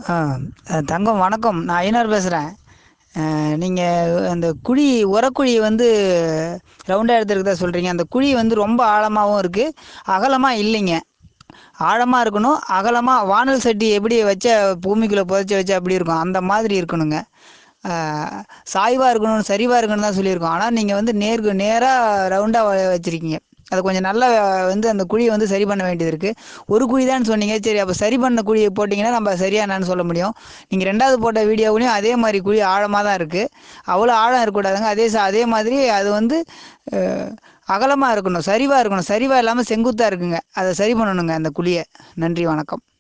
ஆ தங்கம் வணக்கம் நான் ஐயனார் பேசுகிறேன் நீங்கள் அந்த குழி உரக்குழி வந்து ரவுண்டாக எடுத்துருக்கதா சொல்கிறீங்க அந்த குழி வந்து ரொம்ப ஆழமாகவும் இருக்குது அகலமாக இல்லைங்க ஆழமாக இருக்கணும் அகலமாக வானல் சட்டி எப்படி வச்ச பூமிக்குள்ளே புதைச்சி வச்சா எப்படி இருக்கும் அந்த மாதிரி இருக்கணுங்க சாய்வாக இருக்கணும் சரிவாக இருக்கணும் தான் சொல்லியிருக்கோம் ஆனால் நீங்கள் வந்து நேருக்கு நேராக ரவுண்டாக வச்சுருக்கீங்க அது கொஞ்சம் நல்லா வந்து அந்த குழியை வந்து சரி பண்ண வேண்டியது இருக்குது ஒரு குழி தான் சொன்னீங்க சரி அப்போ சரி பண்ண குழியை போட்டிங்கன்னா நம்ம சரியா என்னன்னு சொல்ல முடியும் நீங்கள் ரெண்டாவது போட்ட வீடியோவிலையும் அதே மாதிரி குழி ஆழமாக தான் இருக்குது அவ்வளோ ஆழம் இருக்கக்கூடாதுங்க அதே ச அதே மாதிரி அது வந்து அகலமாக இருக்கணும் சரிவாக இருக்கணும் சரிவாக இல்லாமல் செங்குத்தாக இருக்குங்க அதை சரி பண்ணணுங்க அந்த குழியை நன்றி வணக்கம்